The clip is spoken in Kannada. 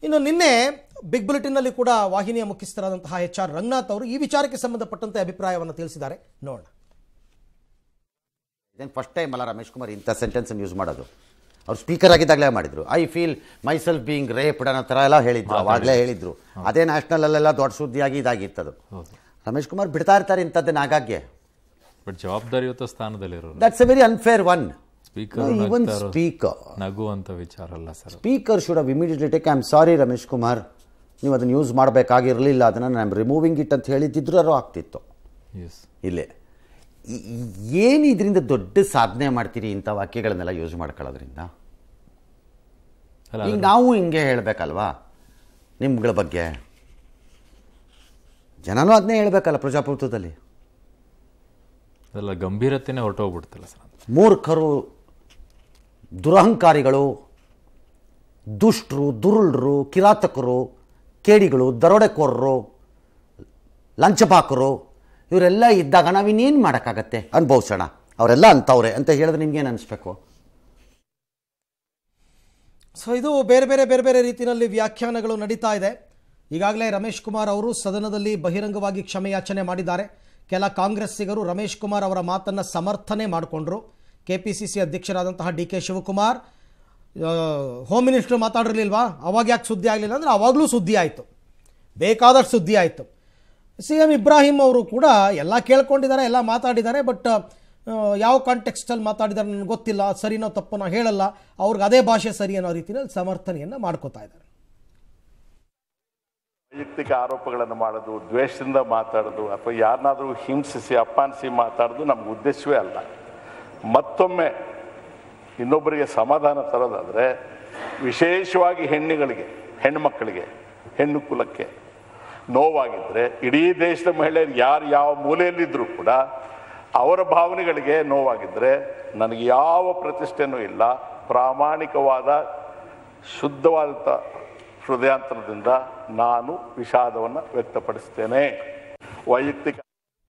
ಇನ್ನು ನಿನ್ನೆ ಬಿಗ್ ಬುಲೆಟಿನ್ನಲ್ಲಿ ಕೂಡ ವಾಹಿನಿಯ ಮುಖ್ಯಸ್ಥರಾದಂತಹ ಎಚ್ ಆರ್ ರಂಗನಾಥ್ ಅವರು ಈ ವಿಚಾರಕ್ಕೆ ಸಂಬಂಧಪಟ್ಟಂತೆ ಅಭಿಪ್ರಾಯವನ್ನು ತಿಳಿಸಿದ್ದಾರೆ ನೋಡೋಣ ಇದೇನು ಫಸ್ಟ್ ಟೈಮ್ ಅಲ್ಲ ರಮೇಶ್ ಕುಮಾರ್ ಇಂಥ ಸೆಂಟೆನ್ಸನ್ನು ಯೂಸ್ ಮಾಡೋದು ಅವ್ರು ಸ್ಪೀಕರ್ ಆಗಿದ್ದಾಗಲೇ ಮಾಡಿದ್ರು I feel myself being raped ಅನ್ನೋ ಥರ ಎಲ್ಲ ಹೇಳಿದ್ರು ಅವಾಗಲೇ ಹೇಳಿದ್ರು ಅದೇ ನ್ಯಾಷನಲಲ್ಲೆಲ್ಲ ದೊಡ್ಡ ಸುದ್ದಿಯಾಗಿ ಇದಾಗಿತ್ತದು ಹೌದು ರಮೇಶ್ ಕುಮಾರ್ ಬಿಡ್ತಾ ಇರ್ತಾರೆ ಇಂಥದ್ದನ್ನ ಆಗಾಗ್ಗೆ ಬಟ್ ಜವಾಬ್ದಾರಿಯುತ ಸ್ಥಾನದಲ್ಲಿರೋರು that's a very unfair one speaker even speaker ನಗುವಂತ ವಿಚಾರ ಅಲ್ಲ sir speaker should have immediately take I am sorry Ramesh Kumar ನೀವು ಅದನ್ನು ಯೂಸ್ ಮಾಡಬೇಕಾಗಿರಲಿಲ್ಲ ಅದನ್ನು ನಾನು ರಿಮೂವಿಂಗ್ ಇಟ್ ಅಂತ ಹೇಳಿದ್ದಿದ್ರೂ ಆಗ್ತಿತ್ತು ಎಸ್ ಇಲ್ಲೇ ಈ- ಈ- ಏನು ಇದರಿಂದ ದೊಡ್ಡ ಸಾಧನೆ ಮಾಡ್ತೀರಿ ಇಂಥ ವಾಕ್ಯಗಳನ್ನೆಲ್ಲ ಯೂಸ್ ಮಾಡ್ಕೊಳ್ಳೋದ್ರಿಂದ ಅಲ್ಲ ಈಗ ನಾವು ಹಿಂಗೆ ಹೇಳಬೇಕಲ್ವಾ ನಿಮ್ಗಳ ಬಗ್ಗೆ ಜನನೂ ಅದನ್ನೇ ಹೇಳಬೇಕಲ್ಲ ಪ್ರಜಾಪ್ರಭುತ್ವದಲ್ಲಿ ಅದೆಲ್ಲ ಗಂಭೀರತೆನೇ ಹೊರಟೋಗ್ಬಿಡ್ತಲ್ಲ ಸರ್ ಮೂರ್ಖರು ದುರಹಂಕಾರಿಗಳು ದುಷ್ಟರು ದುರುಳರು ಕಿರಾತಕರು ಕೇಡಿಗಳು ದರೋಡೆಕೋರರು ಲಂಚಪಾಕರು ಇವರೆಲ್ಲ ಇದ್ದಾಗ ನಾವಿನ್ನೇನು ಮಾಡೋಕ್ಕಾಗತ್ತೆ ಅನುಭವಿಸೋಣ ಅವರೆಲ್ಲ ಅಂತವ್ರೆ ಅಂತ ಹೇಳಿದ್ರೆ ನಿಮ್ಗೇನು ಅನಿಸ್ಬೇಕು ಸೊ ಇದು ಬೇರೆ ಬೇರೆ ಬೇರೆ ಬೇರೆ ರೀತಿಯಲ್ಲಿ ವ್ಯಾಖ್ಯಾನಗಳು ನಡೀತಾ ಇದೆ ಈಗಾಗಲೇ ರಮೇಶ್ ಕುಮಾರ್ ಅವರು ಸದನದಲ್ಲಿ ಬಹಿರಂಗವಾಗಿ ಕ್ಷಮೆಯಾಚನೆ ಮಾಡಿದ್ದಾರೆ ಕೆಲ ಕಾಂಗ್ರೆಸ್ಸಿಗರು ರಮೇಶ್ ಕುಮಾರ್ ಅವರ ಮಾತನ್ನು ಸಮರ್ಥನೆ ಮಾಡಿಕೊಂಡ್ರು ಕೆ ಪಿ ಸಿ ಸಿ ಅಧ್ಯಕ್ಷರಾದಂತಹ ಡಿ ಕೆ ಶಿವಕುಮಾರ್ ಆ, ಹೋಮ್ ಮಿನಿಸ್ಟರ್ ಮಾತಾಡಿರಲಿಲ್ವಾ ಅವಾಗ ಯಾಕೆ ಸುದ್ದಿ ಆಗಲಿಲ್ಲ ಅಂದರೆ ಅವಾಗಲೂ ಸುದ್ದಿ ಆಯಿತು ಬೇಕಾದಷ್ಟು ಸುದ್ದಿ ಆಯಿತು ಸಿ ಎಂ ಇಬ್ರಾಹಿಂ ಅವರು ಕೂಡ ಎಲ್ಲ ಕೇಳ್ಕೊಂಡಿದ್ದಾರೆ ಎಲ್ಲ ಮಾತಾಡಿದ್ದಾರೆ ಬಟ್ ಯಾವ ಕಾಂಟೆಕ್ಸ್ಟಲ್ಲಿ ಮಾತಾಡಿದ್ದಾರೆ ನನಗೆ ಗೊತ್ತಿಲ್ಲ ಸರಿನೋ ತಪ್ಪನೋ ಹೇಳಲ್ಲ ಅವ್ರಿಗೆ ಅದೇ ಭಾಷೆ ಸರಿ ಅನ್ನೋ ರೀತಿಯಲ್ಲಿ ಸಮರ್ಥನೆಯನ್ನು ಮಾಡ್ಕೋತಾ ಇದ್ದಾರೆ ವೈಯಕ್ತಿಕ ಆರೋಪಗಳನ್ನು ಮಾಡೋದು ದ್ವೇಷದಿಂದ ಮಾತಾಡೋದು ಅಥವಾ ಯಾರನ್ನಾದರೂ ಹಿಂಸಿಸಿ ಅಪಮಾನಿಸಿ ಮಾತಾಡೋದು ನಮ್ಗೆ ಉದ್ದೇಶವೇ ಅಲ್ಲ ಮತ್ತೊಮ್ಮೆ ಇನ್ನೊಬ್ಬರಿಗೆ ಸಮಾಧಾನ ತರೋದಾದರೆ ವಿಶೇಷವಾಗಿ ಹೆಣ್ಣುಗಳಿಗೆ ಹೆಣ್ಣುಮಕ್ಕಳಿಗೆ ಹೆಣ್ಣು ಕುಲಕ್ಕೆ ನೋವಾಗಿದ್ದರೆ ಇಡೀ ದೇಶದ ಮಹಿಳೆಯರು ಯಾರು ಯಾವ ಮೂಲೆಯಲ್ಲಿದ್ದರೂ ಕೂಡ ಅವರ ಭಾವನೆಗಳಿಗೆ ನೋವಾಗಿದ್ದರೆ ನನಗೆ ಯಾವ ಪ್ರತಿಷ್ಠೆನೂ ಇಲ್ಲ ಪ್ರಾಮಾಣಿಕವಾದ ಶುದ್ಧವಾದಂಥ ಹೃದಯಾಂತರದಿಂದ ನಾನು ವಿಷಾದವನ್ನು ವ್ಯಕ್ತಪಡಿಸ್ತೇನೆ ವೈಯಕ್ತಿಕ